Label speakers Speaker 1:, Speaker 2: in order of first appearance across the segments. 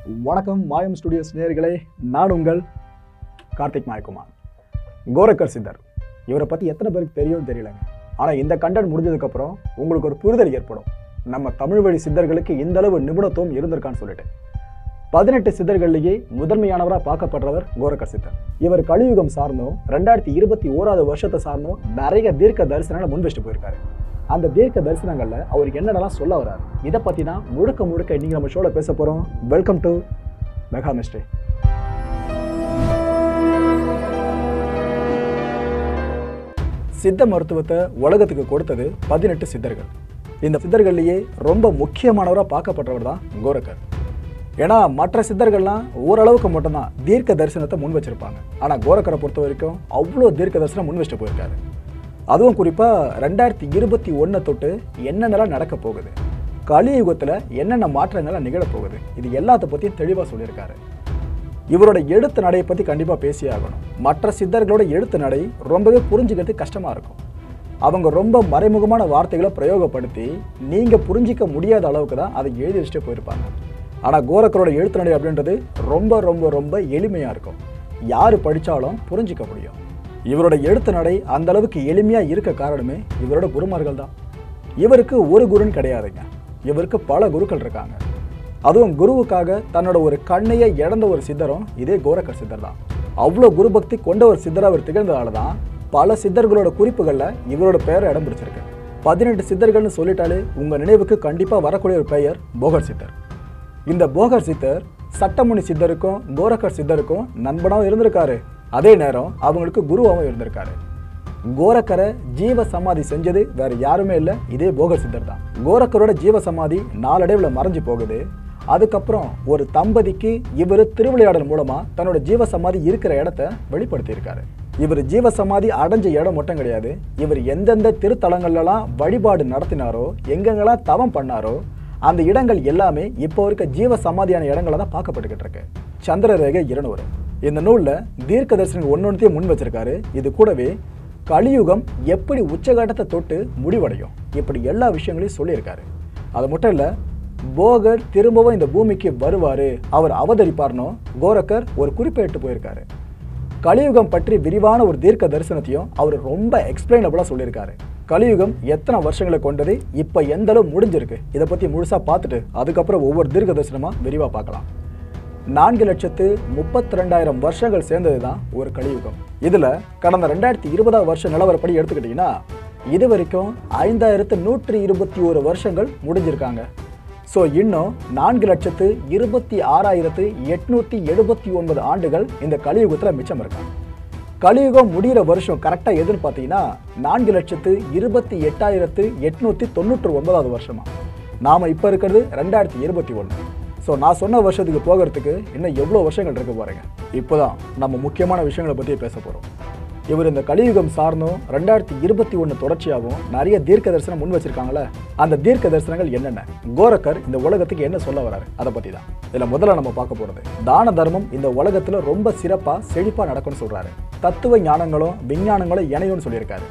Speaker 1: வணக்கம் மாயம் ஸ்டுடியோஸ் நேயர்களே நான் உங்கள் கார்த்திக் மாயகுமார் கோரக்கர் சித்தர் இவரை பற்றி எத்தனை பேருக்கு தெரியும் தெரியலங்க ஆனால் இந்த கண்டென்ட் முடிஞ்சதுக்கப்புறம் உங்களுக்கு ஒரு புரிதல் ஏற்படும் நம்ம தமிழ் வழி சித்தர்களுக்கு இந்த அளவு நிபுணத்துவம் இருந்திருக்கான்னு சொல்லிட்டு பதினெட்டு சித்தர்கள்லேயே முதன்மையானவராக பார்க்கப்படுறவர் கோரக்கர் சித்தர் இவர் கலியுகம் சார்ந்தும் ரெண்டாயிரத்தி இருபத்தி ஓராவது வருஷத்தை சார்ந்தும் நிறைய தீர்க்க தரிசனங்களை முன் வச்சுட்டு போயிருக்காரு அந்த தீர்க்க தரிசனங்கள்ல அவருக்கு என்னென்னலாம் சொல்ல வராரு இதை பத்தி தான் முழுக்க முழுக்க இன்னைக்கு நம்ம ஷோல பேச போறோம் வெல்கம் டு மெகா மிஸ்ட்ரி சித்த மருத்துவத்தை உலகத்துக்கு கொடுத்தது பதினெட்டு சித்தர்கள் இந்த சித்தர்கள்லேயே ரொம்ப முக்கியமானவராக பார்க்கப்படுறவர் தான் கோரக்கர் ஏன்னா மற்ற சித்தர்கள்லாம் ஓரளவுக்கு மட்டும்தான் தீர்க்க தரிசனத்தை முன் வச்சிருப்பாங்க ஆனால் கோரக்கரை பொறுத்த வரைக்கும் அவ்வளோ தீர்க்க தரிசனம் முன் வச்சுட்டு போயிருக்காரு அதுவும் குறிப்பாக ரெண்டாயிரத்தி இருபத்தி ஒன்றை தொட்டு என்னென்னலாம் நடக்க போகுது கலியுகத்தில் என்னென்ன மாற்றங்கள்லாம் நிகழப் போகுது இது எல்லாத்த பற்றியும் தெளிவாக சொல்லியிருக்காரு இவரோட எழுத்து நடையை பற்றி கண்டிப்பாக பேசியே ஆகணும் மற்ற சித்தர்களோட எழுத்து நடை ரொம்பவே புரிஞ்சுக்கிறது கஷ்டமாக இருக்கும் அவங்க ரொம்ப மறைமுகமான வார்த்தைகளை பிரயோகப்படுத்தி நீங்கள் புரிஞ்சிக்க முடியாத அளவுக்கு தான் அதை எழுதி வச்சுட்டு போயிருப்பாங்க ஆனால் கோரக்கரோட எழுத்து நடை அப்படின்றது ரொம்ப ரொம்ப ரொம்ப எளிமையாக இருக்கும் யார் படித்தாலும் புரிஞ்சிக்க முடியும் இவரோட எழுத்து நடை அந்த அளவுக்கு எளிமையாக இருக்க காரணமே இவரோட குருமார்கள் தான் இவருக்கு ஒரு குருன்னு கிடையாதுங்க இவருக்கு பல குருக்கள் இருக்காங்க அதுவும் குருவுக்காக தன்னோட ஒரு கண்ணையை இழந்த ஒரு சித்தரும் இதே கோரக்கர் சித்தர் தான் அவ்வளோ குரு பக்தி கொண்ட ஒரு சித்தராக அவர் திகழ்ந்ததால தான் பல சித்தர்களோட குறிப்புகளில் இவரோட பெயர் இடம் பிடிச்சிருக்கு பதினெட்டு சித்தர்கள்னு சொல்லிட்டாலே உங்கள் நினைவுக்கு கண்டிப்பாக வரக்கூடிய ஒரு பெயர் போகர் சித்தர் இந்த போகர் சித்தர் சட்டமுனி சித்தருக்கும் கோரக்கர் சித்தருக்கும் நண்பனாகவும் இருந்திருக்காரு அதே நேரம் அவங்களுக்கு குருவாகவும் இருந்திருக்காரு கோரக்கரை ஜீவ சமாதி செஞ்சது வேற யாருமே இல்லை இதே போகர் சித்தர் தான் கோரக்கரோட ஜீவ சமாதி நாளடைவில் மறைஞ்சு போகுது அதுக்கப்புறம் ஒரு தம்பதிக்கு இவர் திருவிளையாடல் மூலமா தன்னோட ஜீவ சமாதி இருக்கிற இடத்த வெளிப்படுத்தியிருக்காரு இவர் ஜீவ சமாதி அடைஞ்ச இடம் மட்டும் கிடையாது இவர் எந்தெந்த திருத்தலங்கள்லாம் வழிபாடு நடத்தினாரோ எங்கெங்கெல்லாம் தவம் பண்ணாரோ அந்த இடங்கள் எல்லாமே இப்போ இருக்க ஜீவ சமாதியான இடங்களை தான் பார்க்கப்பட்டுக்கிட்டு இருக்கு சந்திரரேகை இருநூறு இந்த நூலில் தீர்க்க தரிசனம் ஒன்னொன்றையும் முன் வச்சிருக்காரு இது கூடவே கலியுகம் எப்படி உச்சகட்டத்தை தொட்டு முடிவடையும் இப்படி எல்லா விஷயங்களையும் சொல்லியிருக்காரு அது மட்டும் இல்லை போகர் திரும்பவும் இந்த பூமிக்கு வருவார் அவர் அவதரிப்பார்னோ கோரக்கர் ஒரு குறிப்பிட்டு போயிருக்காரு கலியுகம் பற்றி விரிவான ஒரு தீர்க்க தரிசனத்தையும் அவர் ரொம்ப எக்ஸ்பிளைனபிளாக சொல்லியிருக்காரு கலியுகம் எத்தனை வருஷங்களை கொண்டது இப்போ எந்த அளவு முடிஞ்சிருக்கு இதை பற்றி முழுசாக பார்த்துட்டு அதுக்கப்புறம் ஒவ்வொரு தீர்க்க தரிசனமாக விரிவாக பார்க்கலாம் நான்கு லட்சத்து முப்பத்தி ரெண்டாயிரம் வருஷங்கள் சேர்ந்தது தான் ஒரு கலியுகம் இதில் கடந்த ரெண்டாயிரத்தி இருபதாம் வருஷ நிலவரப்படி எடுத்துக்கிட்டிங்கன்னா இது வரைக்கும் ஐந்தாயிரத்து நூற்றி இருபத்தி ஒரு வருஷங்கள் முடிஞ்சிருக்காங்க ஸோ இன்னும் நான்கு லட்சத்து இருபத்தி ஆறாயிரத்து எட்நூற்றி எழுபத்தி ஒன்பது ஆண்டுகள் இந்த கலியுகத்தில் மிச்சம் இருக்காங்க கலியுகம் முடிகிற வருஷம் கரெக்டாக எதுன்னு பார்த்தீங்கன்னா நான்கு லட்சத்து இருபத்தி எட்டாயிரத்து எட்நூற்றி தொண்ணூற்றி ஒன்பதாவது வருஷமா நாம் இப்போ இருக்கிறது ரெண்டாயிரத்தி இருபத்தி ஒன்று ஸோ நான் சொன்ன வருஷத்துக்கு போகிறதுக்கு இன்னும் எவ்வளோ வருஷங்கள் இருக்க பாருங்க இப்போதான் நம்ம முக்கியமான விஷயங்களை பற்றி பேச போகிறோம் இவர் இந்த கலியுகம் சார்ந்தும் ரெண்டாயிரத்தி இருபத்தி ஒன்று தொடர்ச்சியாகவும் நிறைய தீர்க்க தரிசனம் முன் வச்சிருக்காங்களே அந்த தீர்க்க தரிசனங்கள் என்னென்ன கோரக்கர் இந்த உலகத்துக்கு என்ன சொல்ல வராரு அதை பற்றி தான் இதில் முதல்ல நம்ம பார்க்க போகிறது தான தர்மம் இந்த உலகத்தில் ரொம்ப சிறப்பாக செழிப்பாக நடக்கும்னு சொல்கிறாரு தத்துவ ஞானங்களும் விஞ்ஞானங்களும் இணையும்னு சொல்லியிருக்காரு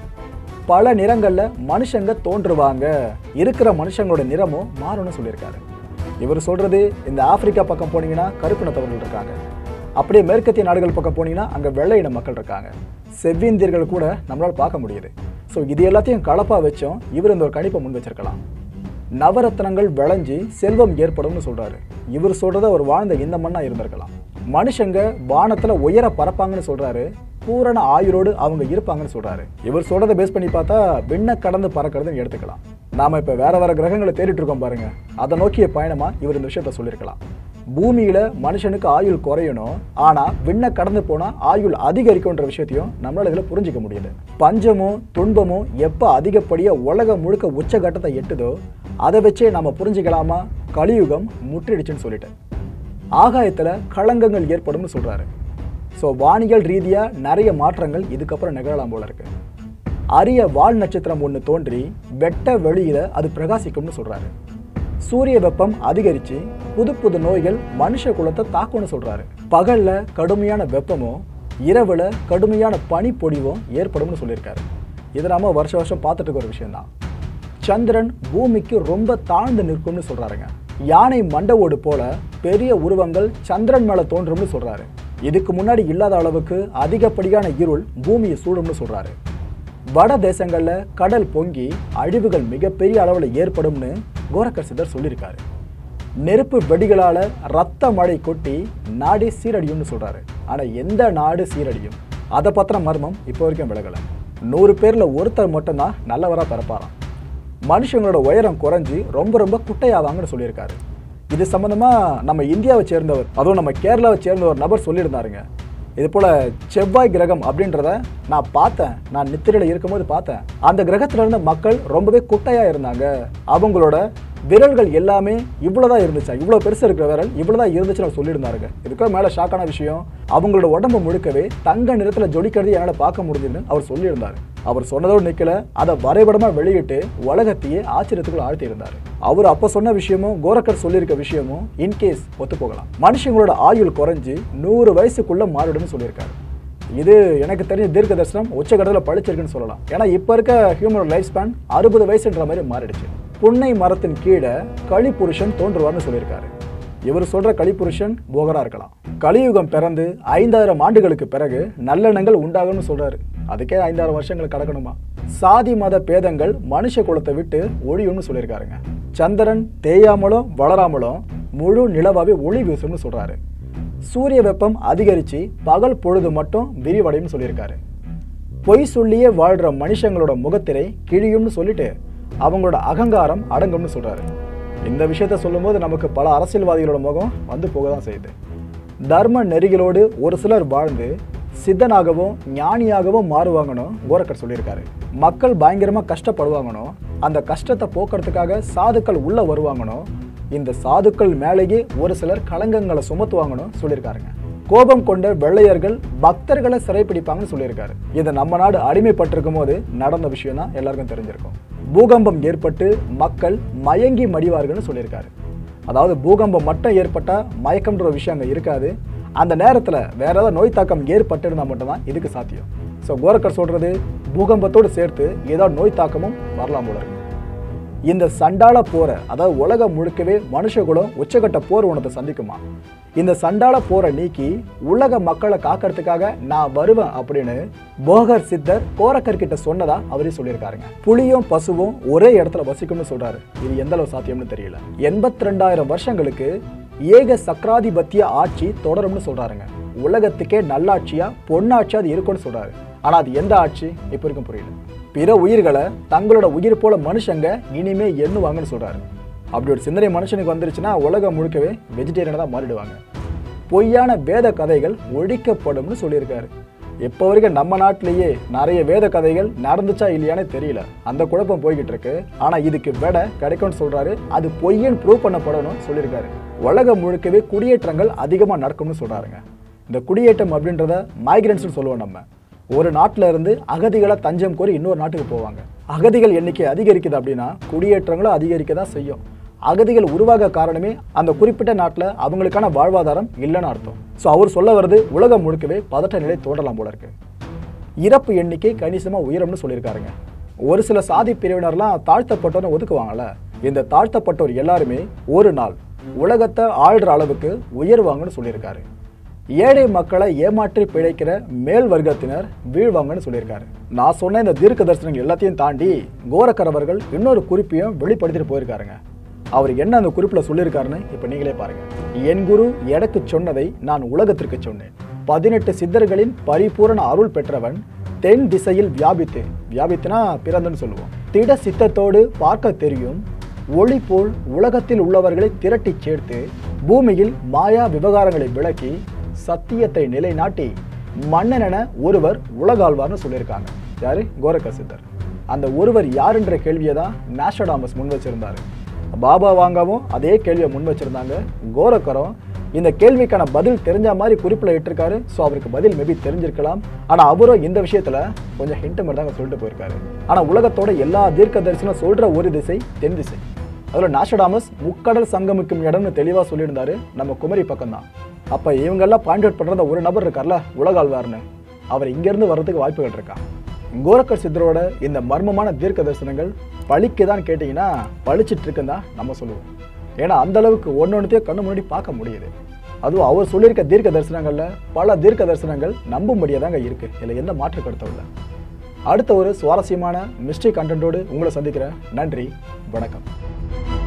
Speaker 1: பல நிறங்களில் மனுஷங்க தோன்றுவாங்க இருக்கிற மனுஷங்களோட நிறமும் மாறும்னு சொல்லியிருக்காரு இவர் சொல்கிறது இந்த ஆப்பிரிக்கா பக்கம் போனீங்கன்னா கருப்பினத்தவர்கள் இருக்காங்க அப்படியே மேற்கத்திய நாடுகள் பக்கம் போனீங்கன்னா அங்கே வெள்ளை இன மக்கள் இருக்காங்க செவ்விந்தியர்கள் கூட நம்மளால் பார்க்க முடியுது ஸோ இது எல்லாத்தையும் கலப்பாக வச்சும் இவர் இந்த ஒரு கணிப்பை முன் வச்சிருக்கலாம் நவரத்னங்கள் விளைஞ்சி செல்வம் ஏற்படும்னு சொல்றாரு இவர் சொல்றத ஒரு வாழ்ந்த இந்த மண்ணா இருந்திருக்கலாம் மனுஷங்க வானத்துல உயர பறப்பாங்கன்னு சொல்றாரு பூரண ஆயுளோடு அவங்க இருப்பாங்கன்னு சொல்றாரு இவர் சொல்றதை பேஸ் பண்ணி பார்த்தா விண்ண கடந்து பறக்கிறதுன்னு எடுத்துக்கலாம் நாம இப்ப வேற வேற கிரகங்களை தேடிட்டு இருக்கோம் பாருங்க அதை நோக்கிய பயணமா இவர் இந்த விஷயத்த சொல்லியிருக்கலாம் பூமியில மனுஷனுக்கு ஆயுள் குறையணும் ஆனா விண்ண கடந்து போனா ஆயுள் அதிகரிக்கும்ன்ற விஷயத்தையும் நம்மளால இதுல புரிஞ்சிக்க முடியுது பஞ்சமும் துன்பமும் எப்ப அதிகப்படியா உலகம் முழுக்க உச்சகட்டத்தை எட்டுதோ அதை வச்சே நம்ம புரிஞ்சுக்கலாமா கலியுகம் முற்றிடுச்சுன்னு சொல்லிட்டேன் ஆகாயத்துல களங்கங்கள் ஏற்படும்னு சொல்றாரு ஸோ வானியல் ரீதியா நிறைய மாற்றங்கள் இதுக்கப்புறம் நிகழலாம் போல இருக்கு அரிய வால் நட்சத்திரம் ஒன்று தோன்றி வெட்ட வெளியில அது பிரகாசிக்கும்னு சொல்றாரு சூரிய வெப்பம் அதிகரிச்சு புது புது நோய்கள் மனுஷ குலத்தை தாக்கும்னு சொல்றாரு பகல்ல கடுமையான வெப்பமும் இரவுல கடுமையான பனிப்பொடிவும் ஏற்படும்னு சொல்லியிருக்காரு இதை நாம வருஷ வருஷம் பார்த்துட்டு இருக்க ஒரு விஷயம்தான் சந்திரன் பூமிக்கு ரொம்ப தாழ்ந்து நிற்கும்னு சொல்றாருங்க யானை மண்டவோடு போல பெரிய உருவங்கள் சந்திரன் மேல தோன்றும்னு சொல்றாரு இதுக்கு முன்னாடி இல்லாத அளவுக்கு அதிகப்படியான இருள் பூமியை சூடும்னு சொல்றாரு வட தேசங்கள்ல கடல் பொங்கி அழிவுகள் மிகப்பெரிய அளவில் ஏற்படும்னு கோரக்கர் சித்தர் சொல்லியிருக்காரு நெருப்பு வெடிகளால ரத்த மழை கொட்டி நாடே சீரடியும்னு சொல்றாரு ஆனா எந்த நாடு சீரடியும் அதை பத்தின மர்மம் இப்போ வரைக்கும் விலகல நூறு பேர்ல ஒருத்தர் மட்டும்தான் நல்லவரா பிறப்பாராம் மனுஷங்களோட உயரம் குறைஞ்சி ரொம்ப ரொம்ப குட்டையாவாங்கன்னு சொல்லியிருக்காரு இது சம்பந்தமா நம்ம இந்தியாவை சேர்ந்தவர் அதுவும் நம்ம கேரளாவை சேர்ந்த ஒரு நபர் சொல்லியிருந்தாருங்க இது போல செவ்வாய் கிரகம் அப்படின்றத நான் பார்த்தேன் நான் நித்திரையில இருக்கும்போது பார்த்தேன் அந்த கிரகத்துல இருந்த மக்கள் ரொம்பவே குட்டையா இருந்தாங்க அவங்களோட விரல்கள் எல்லாமே இவ்வளவுதான் இருந்துச்சா இவ்வளவு பெருசா இருக்கிற விரல் இவ்வளவுதான் இருந்துச்சுன்னு அவர் சொல்லியிருந்தாருங்க இதுக்கு மேல ஷாக்கான விஷயம் அவங்களோட உடம்பு முழுக்கவே தங்க நிறத்துல ஜொலிக்கிறது என்னால பார்க்க முடியுதுன்னு அவர் சொல்லியிருந்தாரு அவர் சொன்னதோடு நிக்கல அதை வரைபடமா வெளியிட்டு உலகத்தையே ஆச்சரியத்துக்குள்ள ஆழ்த்தி இருந்தாரு அவர் அப்ப சொன்ன விஷயமும் கோரக்கர் சொல்லியிருக்க விஷயமும் இன்கேஸ் ஒத்து போகலாம் மனுஷங்களோட ஆயுள் குறைஞ்சு நூறு வயசுக்குள்ள மாறிடும்னு சொல்லியிருக்காரு இது எனக்கு தெரிஞ்ச தீர்க்க தரிசனம் உச்சகட்டத்தில் பழிச்சிருக்குன்னு சொல்லலாம் ஏன்னா இப்போ இருக்க ஹியூமன் லைஃப் ஸ்பேன் அறுபது வயசுன்ற மாதிரி மாறிடுச்சு புன்னை மரத்தின் கீழே களிப்புருஷன் தோன்றுவார்னு சொல்லியிருக்காரு இவர் சொல்ற களிப்புருஷன் போகரா இருக்கலாம் கலியுகம் பிறந்து ஐந்தாயிரம் ஆண்டுகளுக்கு பிறகு நல்லெண்ணங்கள் உண்டாகும்னு சொல்றாரு அதுக்கே ஐந்தாயிரம் வருஷங்கள் கடக்கணுமா சாதி மத பேதங்கள் மனுஷ குலத்தை விட்டு ஒழியும்னு சொல்லியிருக்காருங்க சந்திரன் தேயாமலும் வளராமலும் முழு நிலவாவே ஒளி வீசும்னு சொல்றாரு சூரிய வெப்பம் அதிகரிச்சு பகல் பொழுது மட்டும் விரிவடையும்னு சொல்லியிருக்காரு பொய் சொல்லியே வாழ்ற மனுஷங்களோட முகத்திரை கிழியும்னு சொல்லிட்டு அவங்களோட அகங்காரம் அடங்கும்னு சொல்றாரு இந்த விஷயத்த சொல்லும்போது நமக்கு பல அரசியல்வாதிகளோட முகம் வந்து போக தான் செய்யுது தர்ம நெறிகளோடு ஒரு சிலர் வாழ்ந்து சித்தனாகவும் ஞானியாகவும் மாறுவாங்கன்னு கோரக்கர் சொல்லியிருக்காரு மக்கள் பயங்கரமா கஷ்டப்படுவாங்கனோ அந்த கஷ்டத்தை போக்குறதுக்காக சாதுக்கள் உள்ள வருவாங்கனோ இந்த சாதுக்கள் மேலேயே ஒரு சிலர் களங்கங்களை சுமத்துவாங்கன்னு சொல்லியிருக்காருங்க கோபம் கொண்ட வெள்ளையர்கள் பக்தர்களை சிறைப்பிடிப்பாங்கன்னு சொல்லியிருக்காரு இது நம்ம நாடு அடிமைப்பட்டிருக்கும் போது நடந்த விஷயம் தான் எல்லாருக்கும் தெரிஞ்சிருக்கும் பூகம்பம் ஏற்பட்டு மக்கள் மயங்கி மடிவார்கள்னு சொல்லியிருக்காரு அதாவது பூகம்பம் மட்டும் ஏற்பட்டா மயக்கம்ன்ற ஒரு விஷயம் அங்கே இருக்காது அந்த நேரத்தில் வேற ஏதாவது நோய் தாக்கம் ஏற்பட்டிருந்தா மட்டும்தான் இதுக்கு சாத்தியம் ஸோ கோரக்கர் சொல்றது பூகம்பத்தோடு சேர்த்து ஏதாவது நோய் தாக்கமும் வரலாம் போல இருக்கு இந்த சண்டாள போரை அதாவது உலகம் முழுக்கவே மனுஷகுலம் உச்சகட்ட போர் உணத்தை சந்திக்குமா இந்த சண்டாள போரை நீக்கி உலக மக்களை காக்கிறதுக்காக நான் வருவேன் அப்படின்னு போகர் சித்தர் கோரக்கர் கிட்ட சொன்னதா அவரே சொல்லியிருக்காருங்க புலியும் பசுவும் ஒரே இடத்துல வசிக்கும்னு சொல்றாரு இது எந்த அளவு சாத்தியம்னு தெரியல எண்பத்தி ரெண்டாயிரம் வருஷங்களுக்கு ஏக சக்கராதிபத்திய ஆட்சி தொடரும்னு சொல்றாருங்க உலகத்துக்கே நல்லாட்சியா பொன்னாட்சியா அது இருக்கும்னு சொல்றாரு ஆனா அது எந்த ஆட்சி இப்ப வரைக்கும் புரியல பிற உயிர்களை தங்களோட உயிர் போல மனுஷங்க இனிமே எண்ணுவாங்கன்னு சொல்றாரு அப்படி ஒரு சிந்தனை மனுஷனுக்கு வந்துருச்சுன்னா உலகம் முழுக்கவே வெஜிடேரியனாக தான் மாறிடுவாங்க பொய்யான வேத கதைகள் ஒழிக்கப்படும்னு சொல்லியிருக்காரு இப்போ வரைக்கும் நம்ம நாட்டிலேயே நிறைய வேத கதைகள் நடந்துச்சா இல்லையானே தெரியல அந்த குழப்பம் போய்கிட்டு இருக்கு ஆனா இதுக்கு விட கிடைக்கும்னு சொல்றாரு அது பொய்யன்னு ப்ரூவ் பண்ணப்படணும் சொல்லியிருக்காரு உலகம் முழுக்கவே குடியேற்றங்கள் அதிகமா நடக்கும்னு சொல்றாருங்க இந்த குடியேற்றம் அப்படின்றத மைக்ரன்ஸ்னு சொல்லுவோம் நம்ம ஒரு நாட்டில இருந்து அகதிகளை தஞ்சம் கோரி இன்னொரு நாட்டுக்கு போவாங்க அகதிகள் எண்ணிக்கை அதிகரிக்குது அப்படின்னா குடியேற்றங்களும் அதிகரிக்க தான் செய்யும் அகதிகள் உருவாக காரணமே அந்த குறிப்பிட்ட நாட்டில் அவங்களுக்கான வாழ்வாதாரம் இல்லைன்னு அர்த்தம் ஸோ அவர் சொல்ல வர்றது உலகம் முழுக்கவே பதட்ட நிலை தோன்றலாம் போல இருக்கு இறப்பு எண்ணிக்கை கணிசமாக உயரும்னு சொல்லியிருக்காருங்க ஒரு சில சாதி பிரிவினர்லாம் தாழ்த்தப்பட்டோன்னு ஒதுக்குவாங்கல்ல இந்த தாழ்த்தப்பட்டோர் எல்லாருமே ஒரு நாள் உலகத்தை ஆள்ற அளவுக்கு உயர்வாங்கன்னு சொல்லியிருக்காரு ஏழை மக்களை ஏமாற்றி பிழைக்கிற மேல் வர்க்கத்தினர் வீழ்வாங்கன்னு சொல்லியிருக்காரு நான் சொன்ன இந்த தீர்க்க தரிசனங்கள் எல்லாத்தையும் தாண்டி கோரக்கர் அவர்கள் இன்னொரு குறிப்பையும் வெளிப்படுத்திட்டு போயிருக்காருங்க அவர் என்ன அந்த குறிப்பில் சொல்லியிருக்காருன்னு இப்போ நீங்களே பாருங்க என் குரு எனக்கு சொன்னதை நான் உலகத்திற்கு சொன்னேன் பதினெட்டு சித்தர்களின் பரிபூரண அருள் பெற்றவன் தென் திசையில் வியாபித்து வியாபித்துனா பிறந்துன்னு சொல்லுவோம் திட சித்தத்தோடு பார்க்க தெரியும் ஒளி போல் உலகத்தில் உள்ளவர்களை திரட்டிச் சேர்த்து பூமியில் மாயா விவகாரங்களை விளக்கி சத்தியத்தை நிலைநாட்டி மன்னனென ஒருவர் உலகாழ்வார்னு சொல்லியிருக்காங்க யாரு கோரக்க சித்தர் அந்த ஒருவர் யாருன்ற கேள்வியை தான் நேஷடாமஸ் முன் வச்சிருந்தாரு பாபா வாங்கவும் அதே கேள்வியை முன் வச்சிருந்தாங்க கோரக்கரும் இந்த கேள்விக்கான பதில் தெரிஞ்ச மாதிரி குறிப்பில் இட்டிருக்காரு ஸோ அவருக்கு பதில் மேபி தெரிஞ்சிருக்கலாம் ஆனால் அவரும் இந்த விஷயத்துல கொஞ்சம் ஹிண்ட் மாதிரி தாங்க சொல்லிட்டு போயிருக்காரு ஆனால் உலகத்தோட எல்லா தீர்க்க தரிசனம் சொல்ற ஒரு திசை தென் திசை அதில் நாஷடாமஸ் முக்கடல் சங்கமிக்கும் இடம்னு தெளிவாக சொல்லியிருந்தாரு நம்ம குமரி பக்கம் தான் அப்போ இவங்கெல்லாம் பாயிண்ட் அவுட் பண்ணுற ஒரு நபர் இருக்கார்ல உலகாழ்வார்னு அவர் இங்கேருந்து வர்றதுக்கு வாய்ப்புகள் இருக்கா கோரக்கர் சித்தரோட இந்த மர்மமான தீர்க்க தரிசனங்கள் பழிக்குதான்னு கேட்டிங்கன்னா பழிச்சிட்டு இருக்குன்னு தான் நம்ம சொல்லுவோம் ஏன்னா அந்த அளவுக்கு ஒன்னொன்னுத்தையும் கண்ணு முன்னாடி பார்க்க முடியுது அதுவும் அவர் சொல்லியிருக்க தீர்க்க தரிசனங்கள்ல பல தீர்க்க தரிசனங்கள் நம்பும்படியாக தாங்க இருக்கு இதில் எந்த மாற்று கருத்தும் இல்லை அடுத்த ஒரு சுவாரஸ்யமான மிஸ்ட்ரி கண்டென்ட்டோடு உங்களை சந்திக்கிறேன் நன்றி வணக்கம்